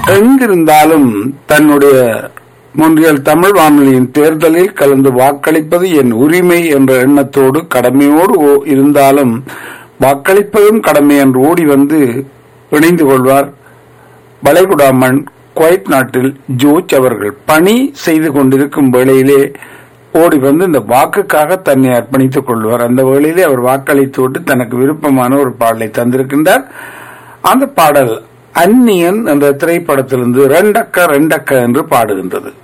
எங்கிருந்தாலும் தன்னுடைய முன்றியல் தமிழ் வானொலியின் தேர்தலில் கலந்து வாக்களிப்பது என் உரிமை என்ற எண்ணத்தோடு கடமையோடு ஓ- இருந்தாலும் வாக்களிப்பதும் கடமை என்று ஓடி வந்து இணைந்து கொள்வார் வளைகுடாமன் குவைத் நாட்டில் ஜோர்ஜ் அவர்கள் பணி செய்து கொண்டிருக்கும் வேளையிலே ஓடி வந்து இந்த வாக்குக்காக தன்னை அர்ப்பணித்துக் கொள்வார் அந்த வேளையிலே அவர் வாக்களித்து விட்டு தனக்கு விருப்பமான ஒரு பாடலை தந்திருக்கின்றார் அந்த பாடல் அந்நியன் என்ற திரைப்படத்திலிருந்து ரெண்டக்க ரெண்டக்க என்று பாடுகின்றது